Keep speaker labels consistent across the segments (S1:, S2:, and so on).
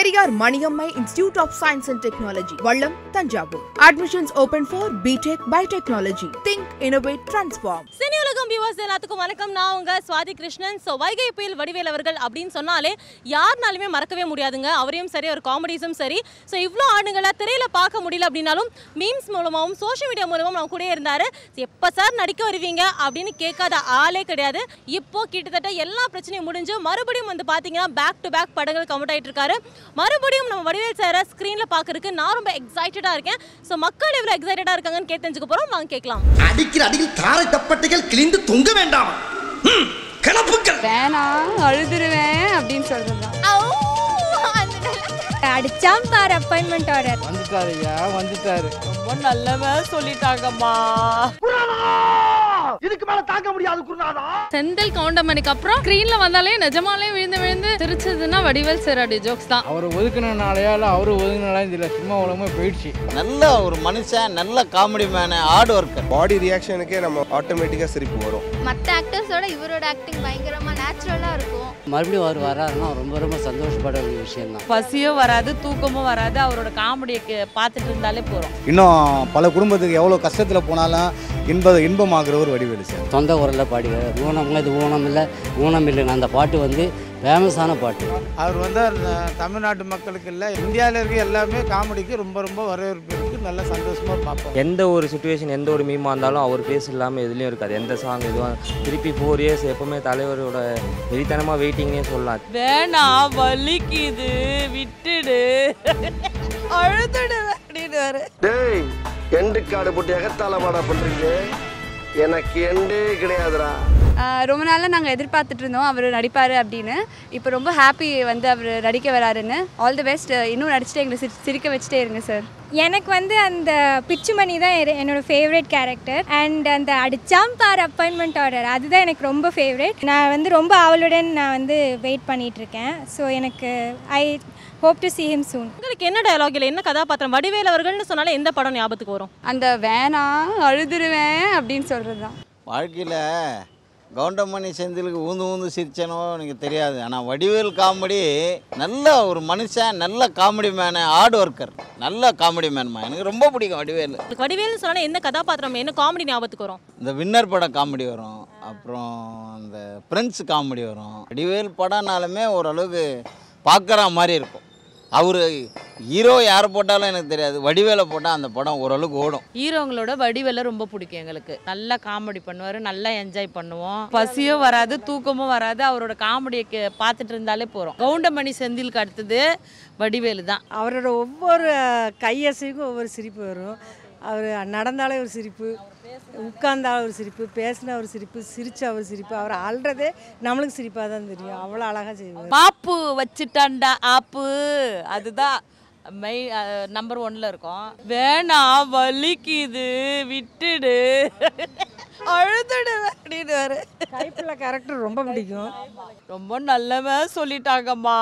S1: Periyar Maniammai institute of science and technology Vallam Thanjavur admissions open for BTech biotechnology think innovate transform
S2: cine உலகம் viewers எல்லாத்துக்கும் வணக்கம் நான் உங்க சுவாதி கிருஷ்ணன் ஸோ வைகை புயல் வடிவேல் அவர்கள் அப்படின்னு சொன்னாலே யாருனாலுமே மறக்கவே முடியாதுங்க அவரையும் சரி ஒரு காமெடிஸும் சரி ஸோ இவ்வளோ ஆண்டுகளை திரையில பார்க்க முடியல அப்படின்னாலும் மீம்ஸ் மூலமாகவும் சோஷியல் மீடியா மூலமாகவும் நம்ம கூட இருந்தாரு எப்போ சார் நடிக்க வருவீங்க அப்படின்னு கேட்காத ஆளே கிடையாது இப்போ கிட்டத்தட்ட எல்லா பிரச்சனையும் முடிஞ்சு மறுபடியும் வந்து பார்த்தீங்கன்னா பேக் டு பேக் படங்கள் கமெண்ட் ஆயிட்டு இருக்காரு மறுபடியும் நம்ம வடிவேல் சாரை ஸ்க்ரீனில் பார்க்கறதுக்கு நான் ரொம்ப எக்ஸைட்டடாக இருக்கேன் ஸோ மக்கள் எவ்வளோ எக்ஸைட்டடாக இருக்காங்கன்னு கேட்டு தெரிஞ்சுக்க போகிறோம் வாங்க கேட்கலாம்
S3: அடிக்கிற அடியில் தாரை தப்பட்டைகள் கிழிந்து தொங்க வேண்டாம் ம், கிளப்புக்கள்
S4: வேணாம் அழுதுருவேன் அப்படின்னு சொல்றது
S5: அடிச்சாம் பார் அப்பாயின்மெண்ட் ஆர்டர்
S6: வந்துட்டாரு ஐயா வந்துட்டாரு
S2: ரொம்ப நல்லவன் சொல்லிட்டாங்கம்மா
S3: இதுக்கு மேல தாங்க முடியாது குருநாதா
S4: செந்தில் கவுண்டமணிக்கு அப்புறம் ஸ்க்ரீன்ல வந்தாலே நிஜமாலே விழுந்து விழுந்து சிரிச்சதுன்னா வடிவேல் சாரோடைய ஜோக்ஸ் தான்
S6: அவரை ஒதுக்குனனாலயால அவரு ஒதுக்குனாலும் தெரியல சினிமா உலகமே போயிடுச்சு
S7: நல்ல ஒரு மனுஷன் நல்ல comedy man hard worker
S8: body ரியாக்ஷனுக்கே நம்ம ஆட்டோமேட்டிக்காக சிரிப்பு வரும்
S5: மற்ற ஆக்டர்ஸோட இவரோட ஆக்டிங் பயங்கரமா நேச்சுரலா இருக்கும்
S9: மறுபடியும் அவர் வராருன்னா ரொம்ப ரொம்ப சந்தோஷப்பட வேண்டிய விஷயம் தான்
S2: பசியும் வராது தூக்கமும் வராது அவரோட காமெடியை பார்த்துட்டு இருந்தாலே போகிறோம்
S10: இன்னும் பல குடும்பத்துக்கு எவ்வளோ கஷ்டத்தில் போனாலும் இன்ப இன்பமாகிறவர் வடிவேலு சார்
S9: சொந்த குரலில் பாடுகிறார் ஊனம் இது ஊனம் இல்லை ஊனம் இல்லைன்னு அந்த பாட்டு வந்து ஃபேமஸான பாட்டு
S6: அவர் வந்து அந்த தமிழ்நாட்டு மக்களுக்கு இல்லை இந்தியாவில் இருக்க எல்லாமே காமெடிக்கு ரொம்ப ரொம்ப வரவேற்பு இருக்கு நல்ல சந்தோஷமா பார்ப்போம்
S11: எந்த ஒரு சுச்சுவேஷன் எந்த ஒரு மீமாக இருந்தாலும் அவர் பேஸ் இல்லாமல் எதுலேயும் இருக்காது எந்த சாங் எதுவும் திருப்பி ஃபோர் இயர்ஸ் எப்பவுமே தலைவரோட வெறித்தனமாக வெயிட்டிங்னே சொல்லலாம்
S2: வேணா வலிக்குது விட்டுடு அழுதுடு அப்படின்னு வரு
S3: டேய் எண்டு காடு போட்டு எகத்தால மாடா பண்றீங்க எனக்கு எண்டே கிடையாதுடா
S4: ரொம்ப நாளாக நாங்கள் எதிர்பார்த்துட்டு இருந்தோம் அவர் நடிப்பார் அப்படின்னு இப்போ ரொம்ப ஹாப்பி வந்து அவர் நடிக்க வராருன்னு ஆல் தி பெஸ்ட் இன்னும் நடிச்சுட்டு எங்களை சிரி- சிரிக்க வச்சுட்டே இருங்க சார்
S5: எனக்கு வந்து அந்த பிச்சுமணி தான் எரு- என்னோட ஃபேவரட் கேரக்டர் அண்ட் அந்த அடிச்சாம் பார் அப்பாயின்மெண்ட் ஆர்டர் அதுதான் எனக்கு ரொம்ப ஃபேவரட் நான் வந்து ரொம்ப ஆவலுடன் நான் வந்து வெயிட் பண்ணிட்டு இருக்கேன் ஸோ எனக்கு I hope to see him soon
S2: உங்களுக்கு என்ன டயலாக் இல்லை என்ன கதாபாத்திரம் வடிவேல் அவர்கள்னு சொன்னாலே எந்த படம் ஞாபகத்துக்கு வரும்
S4: அந்த வேணாம் அழுதுருவேன் அப்படின்னு சொல்கிறது தான்
S7: வாழ்க்கையில் கவுண்டமணி செந்திலுக்கு ஊந்து ஊந்து சிரிச்சனோ எனக்கு தெரியாது ஆனால் வடிவேல் காமெடி நல்ல ஒரு மனுஷன் நல்ல காமெடி மேனு ஹார்ட் ஒர்க்கர் நல்ல காமெடி மேன்மா எனக்கு ரொம்ப பிடிக்கும் வடிவேல்
S2: உங்களுக்கு வடிவேல்னு சொன்னாலே என்ன கதாபாத்திரம் என்ன காமெடி ஞாபகத்துக்கு வரும்
S7: இந்த வின்னர் படம் காமெடி வரும் அப்புறம் இந்த பிரெண்ட்ஸ் காமெடி வரும் வடிவேல் படம்னாலுமே ஓரளவுக்கு பார்க்குற மாதிரி இருக்கும் அவர் ஹீரோ யாரை போட்டாலும் எனக்கு தெரியாது வடிவேலை போட்டால் அந்த படம் ஓரளவுக்கு ஓடும்
S2: ஹீரோங்களோட வடிவேல ரொம்ப பிடிக்கும் எங்களுக்கு நல்லா காமெடி பண்ணுவார் நல்லா என்ஜாய் பண்ணுவோம் பசியும் வராது தூக்கமும் வராது அவரோட காமெடியை பார்த்துட்டு இருந்தாலே போகிறோம் கவுண்டமணி செந்திலுக்கு அடுத்தது வடிவேலு தான்
S12: அவரோட ஒவ்வொரு கையசைக்கும் ஒவ்வொரு சிரிப்பு வரும் அவர் நடந்தாலே ஒரு சிரிப்பு உட்கார்ந்தாலும் ஒரு சிரிப்பு பேசினா ஒரு சிரிப்பு சிரிச்சா ஒரு சிரிப்பு அவர் ஆள்றதே நம்மளுக்கு சிரிப்பாக தான் தெரியும் அவ்வளோ அழகாக செய்வார்
S2: பாப்பு வச்சுட்டான்டா ஆப்பு அதுதான் மெய் நம்பர் ஒன்ல இருக்கும் வேணாம் வலிக்குது விட்டுடு அழுதுடு அப்படின்னு வரு
S12: கைப்பிள்ளை கேரக்டர் ரொம்ப பிடிக்கும்
S2: ரொம்ப நல்லவன் சொல்லிட்டாங்கம்மா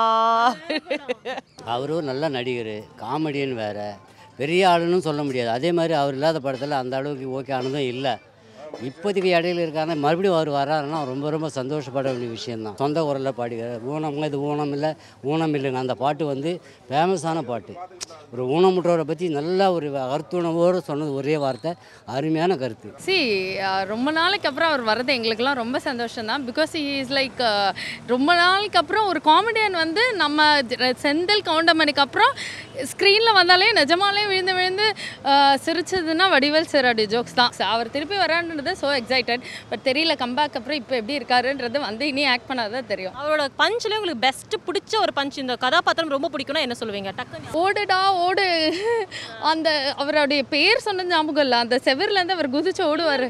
S9: அவரும் நல்ல நடிகர் காமெடியன் வேறு பெரிய ஆளுன்னு சொல்ல முடியாது அதே மாதிரி அவர் இல்லாத படத்தில் அந்த அளவுக்கு ஓகே ஆனதும் இல்லை இப்போதைக்கு இடையில இருக்காங்க மறுபடியும் அவர் வராருன்னா ரொம்ப ரொம்ப சந்தோஷப்பட வேண்டிய விஷயம்தான் சொந்த குரலில் பாடுகிறார் ஊனம் இது ஊனம் இல்லை ஊனம் இல்லைன்னு அந்த பாட்டு வந்து ஃபேமஸான பாட்டு ஒரு ஊனமுற்றவரை பற்றி நல்ல ஒரு கருத்துணர்வோடு சொன்னது ஒரே வார்த்தை அருமையான கருத்து
S4: சி ரொம்ப நாளைக்கு அப்புறம் அவர் வர்றது எங்களுக்கெல்லாம் ரொம்ப சந்தோஷம் தான் பிகாஸ் இஸ் லைக் ரொம்ப நாளைக்கு அப்புறம் ஒரு காமெடியன் வந்து நம்ம ஜ- செந்தில் கவுண்டமணிக்கு அப்புறம் ஸ்க்ரீனில் வந்தாலே நிஜமாலே விழுந்து விழுந்து uh, சிரிச்சதுன்னா வடிவேல் சாரோடைய ஜோக்ஸ் தான் So, அவர் திருப்பி வரான்றது ஸோ எக்ஸைட்டட் பட் தெரியல கம்பேக் அப்புறம் இப்போ எப்படி இருக்காருன்றது வந்து இனி ஆக்ட் பண்ணாதான் தெரியும்
S2: அவரோட பஞ்சில் உங்களுக்கு பெஸ்ட் பிடிச்ச ஒரு பஞ்ச் இந்த கதாபாத்திரம் ரொம்ப பிடிக்கும்னா என்ன சொல்லுவீங்க டக்குன்னு
S4: ஓடுடா ஓடு அந்த அவருடைய பேர் சொன்ன ஞாபகம் இல்லை அந்த செவர்லேருந்து அவர் குதிச்சு ஓடுவார்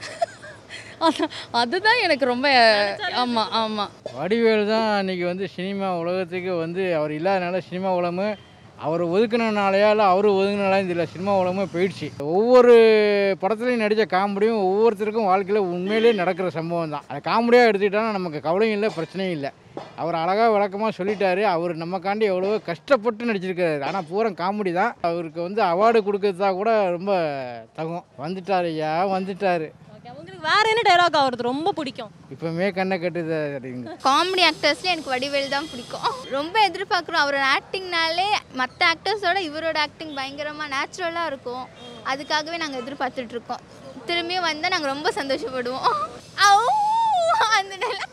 S4: அதுதான் எனக்கு ரொம்ப ஆமாம் ஆமாம்
S6: வடிவேலு தான் அன்றைக்கி வந்து சினிமா உலகத்துக்கு வந்து அவர் இல்லாதனால சினிமா உலகமே அவர் ஒதுக்குனனாலயால அவர் ஒதுக்குனாலும் தெரியல சினிமா உலகமே போயிடுச்சு ஒவ்வொரு படத்துலையும் நடித்த காமெடியும் ஒவ்வொருத்தருக்கும் வாழ்க்கையில் உண்மையிலேயே நடக்கிற சம்பவம் தான் அதை காமெடியாக எடுத்துக்கிட்டோன்னா நமக்கு கவலையும் இல்லை பிரச்சனையும் இல்லை அவர் அழகாக விளக்கமாக சொல்லிட்டாரு அவர் நமக்காண்டி எவ்வளவோ கஷ்டப்பட்டு நடிச்சிருக்காரு ஆனால் பூரா காமெடி தான் அவருக்கு வந்து அவார்டு கொடுக்கறதா கூட ரொம்ப தகும் வந்துட்டார் ஐயா வந்துட்டார்
S2: உங்களுக்கு வேற என்ன டைலாக் அவரது ரொம்ப பிடிக்கும்
S6: இப்போமே கண்ணை கட்டுது அப்படிங்க
S13: காமெடி ஆக்டர்ஸ்ல எனக்கு வடிவேல் தான் பிடிக்கும் ரொம்ப எதிர்பார்க்குறோம் அவரோட ஆக்டிங்னாலே மற்ற ஆக்டர்ஸோட இவரோட ஆக்டிங் பயங்கரமாக நேச்சுரலாக இருக்கும் அதுக்காகவே நாங்கள் எதிர்பார்த்துட்டு இருக்கோம் திரும்பியும் வந்தால் நாங்கள் ரொம்ப சந்தோஷப்படுவோம் அவு! அந்த டைலாக்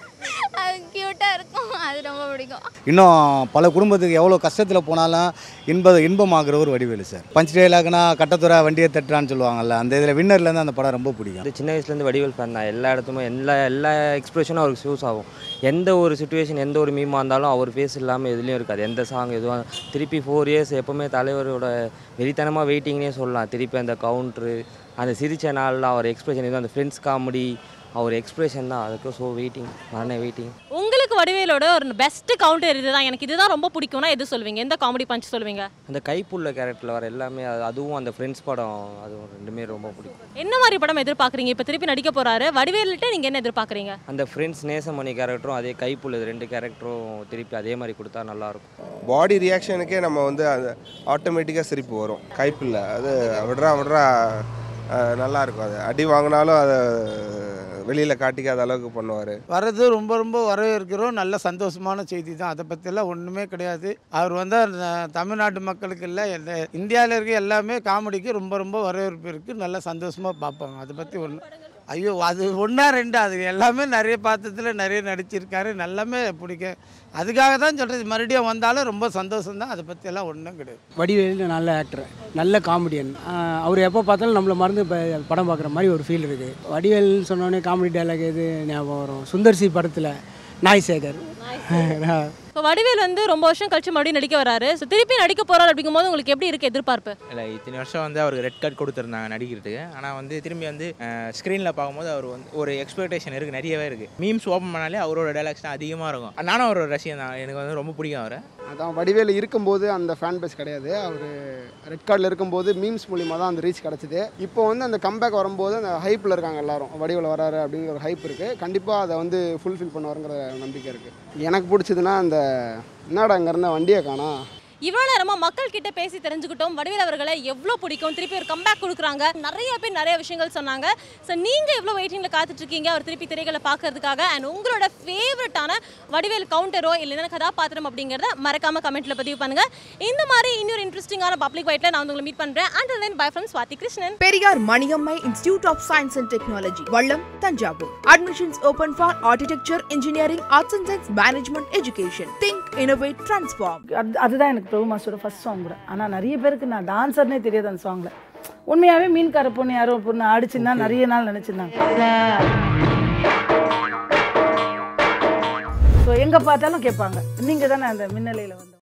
S13: அது க்யூட்டாக இருக்கும் அது ரொம்ப பிடிக்கும்
S10: இன்னும் பல குடும்பத்துக்கு எவ்வளோ கஷ்டத்தில் போனாலும் இன்ப இன்பமாகிறவர் வடிவேலு சார் பஞ்ச் டேலாக்னா கட்டத்துறை வண்டியை தட்டுறான்னு சொல்லுவாங்கல்ல அந்த இதில் வின்னர்லேருந்து அந்த படம் ரொம்ப பிடிக்கும்
S11: அது சின்ன வயசுலேருந்து வடிவேல் ஃபேன் தான் எல்லா இடத்துமே எல்லா எல்லா எக்ஸ்பிரஷனும் அவருக்கு யூஸ் ஆகும் எந்த ஒரு சுச்சுவேஷன் எந்த ஒரு மீமாக இருந்தாலும் அவர் ஃபேஸ் இல்லாமல் எதுலேயும் இருக்காது எந்த சாங் எதுவும் திருப்பி ஃபோர் இயர்ஸ் எப்போவுமே தலைவரோட வெறித்தனமாக வெயிட்டிங்னே சொல்லலாம் திருப்பி அந்த கவுண்ட்ரு அந்த சிரிச்ச நாளில் அவர் எக்ஸ்பிரஷன் எதுவும் அந்த ஃப்ரெண்ட்ஸ் காமெடி அவர் எக்ஸ்பிரஷன் தான் அதுக்கு ஸோ வெயிட்டிங் மரண வெயிட்டிங்
S2: உங்களுக்கு வடிவேலோட ஒரு பெஸ்ட் கவுண்டர் இதுதான் எனக்கு இதுதான் ரொம்ப பிடிக்கும்னா எது சொல்வீங்க எந்த காமெடி பஞ்ச் சொல்வீங்க
S11: அந்த கைப்புள்ள கேரக்டரில் வர எல்லாமே அது- அதுவும் அந்த ஃப்ரெண்ட்ஸ் படம் அதுவும் ரெண்டுமே ரொம்ப பிடிக்கும்
S2: என்ன மாதிரி படம் எதிர்பார்க்குறீங்க இப்போ திருப்பி நடிக்க போறாரு வடிவேல்கிட்ட நீங்க என்ன எதிர்பார்க்குறீங்க
S11: அந்த ஃப்ரெண்ட்ஸ் நேசமணி கேரக்டரும் அதே கைப்புள்ள இது ரெண்டு கேரக்டரும் திருப்பி அதே மாதிரி கொடுத்தா நல்லாயிருக்கும்
S8: பாடி ரியாக்ஷனுக்கே நம்ம வந்து அது ஆட்டோமேட்டிக்காக சிரிப்பு வரும் கைப்பில்லை அது விட்றா விட்றா அஹ், நல்லா இருக்கும் அது அடி வாங்கினாலும் அதை வெளியில் காட்டிக்காத அளவுக்கு பண்ணுவார்
S14: வர்றது ரொம்ப ரொம்ப வரவேற்கிறோம் நல்ல சந்தோஷமான செய்தி தான் அதை பற்றியெல்லாம் ஒன்றுமே கிடையாது அவர் வந்து அந்த தமிழ்நாட்டு மக்களுக்கு இல்லை எல்லா இந்தியாவில் இருக்க எல்லாமே காமெடிக்கு ரொம்ப ரொம்ப வரவேற்பு இருக்குது நல்ல சந்தோஷமாக பார்ப்பாங்க அதை பற்றி ஒன்று ஐயோ அது ஒன்றா ரெண்டு அது எல்லாமே நிறைய பாத்திரத்தில் நிறைய நடிச்சிருக்காரு எல்லாமே பிடிக்கும் அதுக்காக தான் சொல்கிறது மறுபடியும் வந்தாலும் ரொம்ப சந்தோஷம் தான் அதை பற்றியெல்லாம் ஒன்றும் கிடையாது
S15: வடிவேலு நல்ல ஆக்டர் நல்ல காமெடியன் அவர் எப்போ பார்த்தாலும் நம்மளை மறந்து இப்போ படம் பார்க்குற மாதிரி ஒரு ஃபீல் இருக்குது வடிவேல்னு சொன்னோடனே காமெடி டைலாக் எது ஞாபகம் வரும் சுந்தர்சி படத்தில் நாய் சேகர்
S2: இப்போ வடிவேல் வந்து ரொம்ப வருஷம் கழிச்சு மறுபடியும் நடிக்க வராரு ஸோ திருப்பி நடிக்க போறாரு அப்படிங்கும்போது உங்களுக்கு எப்படி இருக்கு எதிர்பார்ப்பு
S16: இல்லை இத்தனை வருஷம் வந்து அவருக்கு ரெட் கார்டு கொடுத்துருந்தாங்க நடிக்கிறதுக்கு ஆனால் வந்து திரும்பி வந்து ஸ்க்ரீனில் பார்க்கும்போது அவர் வந்து ஒரு எக்ஸ்பெக்டேஷன் இருக்குது நிறையவே இருக்குது மீம்ஸ் ஓப்பன் பண்ணாலே அவரோட டைலாக்ஸ் தான் அதிகமாக இருக்கும் நானும் அவரோட ரசிகன் தான் எனக்கு வந்து ரொம்ப பிடிக்கும் அவரை
S17: அதான் வடிவேலு இருக்கும்போது அந்த ஃபேன் பேஸ் கிடையாது அவர் ரெட் கார்டில் இருக்கும்போது மீம்ஸ் மூலிமா தான் அந்த ரீச் கிடச்சிது இப்போ வந்து அந்த கம்பேக் வரும்போது அந்த ஹைப்பில் இருக்காங்க எல்லாரும் வடிவேல் வராரு அப்படிங்கிற ஒரு ஹைப் இருக்குது கண்டிப்பாக அதை வந்து ஃபுல்ஃபில் பண்ணுவாருங்கிற நம்பிக்கை இருக்குது எனக்கு பிடிச்சதுன்னா அந்த என்னடா அங்கே இருந்த வண்டியை காணோம்
S2: இவ்வளோ நேரமா மக்கள் கிட்ட பேசி தெரிஞ்சுக்கிட்டோம் வடிவேல் அவர்களை எவ்வளோ பிடிக்கும் திருப்பி ஒரு கம்பேக் கொடுக்குறாங்க நிறைய பேர் நிறைய விஷயங்கள் சொன்னாங்க ஸோ நீங்கள் எவ்வளோ வெயிட்டிங்கில் காத்துட்டு இருக்கீங்க அவர் திருப்பி திரைகளை பார்க்கறதுக்காக அண்ட் உங்களோட ஃபேவரட்டான வடிவேல் கவுண்டரோ இல்லைன்னா கதாபாத்திரம் அப்படிங்கிறத மறக்காம கமெண்ட்ல பதிவு பண்ணுங்க இந்த மாதிரி இன்னொரு இன்ட்ரெஸ்டிங்கான பப்ளிக் வைட்ல நான் உங்களை மீட் பண்றேன் and then bye from Swathi Krishnan
S1: Periyar Maniammai institute of science and technology Vallam Thanjavur admissions open for architecture engineering arts and science management education think innovate transform
S18: அது அதுதான் எனக்கு பிரபு மாஸ்டரோட ஃபர்ஸ்ட் சாங் கூட ஆனால் நிறைய பேருக்கு நான் டான்ஸர்னே தெரியாது அந்த சாங்கில் உண்மையாகவே மீன்கார பொண்ணு யாரோ ஒரு பொண்ணு ஆடிச்சுன்னா நிறைய நாள் நினச்சிருந்தாங்க ஸோ எங்கே பார்த்தாலும் கேட்பாங்க நீங்கள் தானே அந்த மின்னலையில் வந்து